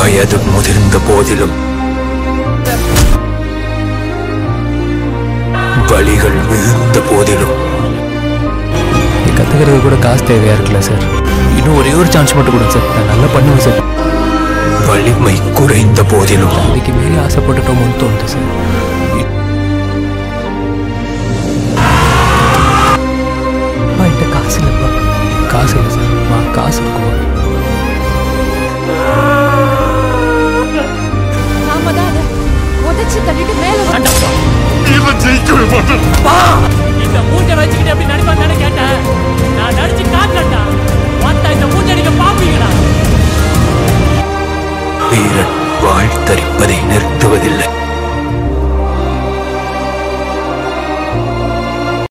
வயது முதிர்ந்த போதிலும் வழிகள் மிகுந்த போதிலும் நீ கற்றுக்கிறது கூட காசு தேவையா இருக்குல்ல சார் இன்னும் ஒரே ஒரு சான்ஸ் மட்டும் கொடுங்க சார் நான் நல்லா பண்ணுவேன் சார் வலிமை குறைந்த போதிலும் அதுக்கு மீறி ஆசைப்பட்டுட்டோமோன்னு தோணுது சார் அம்மா என்கிட்ட காசு இல்லைப்பா காசு இல்லை சார் அம்மா காசு இருக்குமா நாம தான் அதை உதைச்சு தள்ளிட்டு மேல வந்து இந்த மூஞ்ச வச்சுக்கிட்டு எப்படி நடிப்பாங்க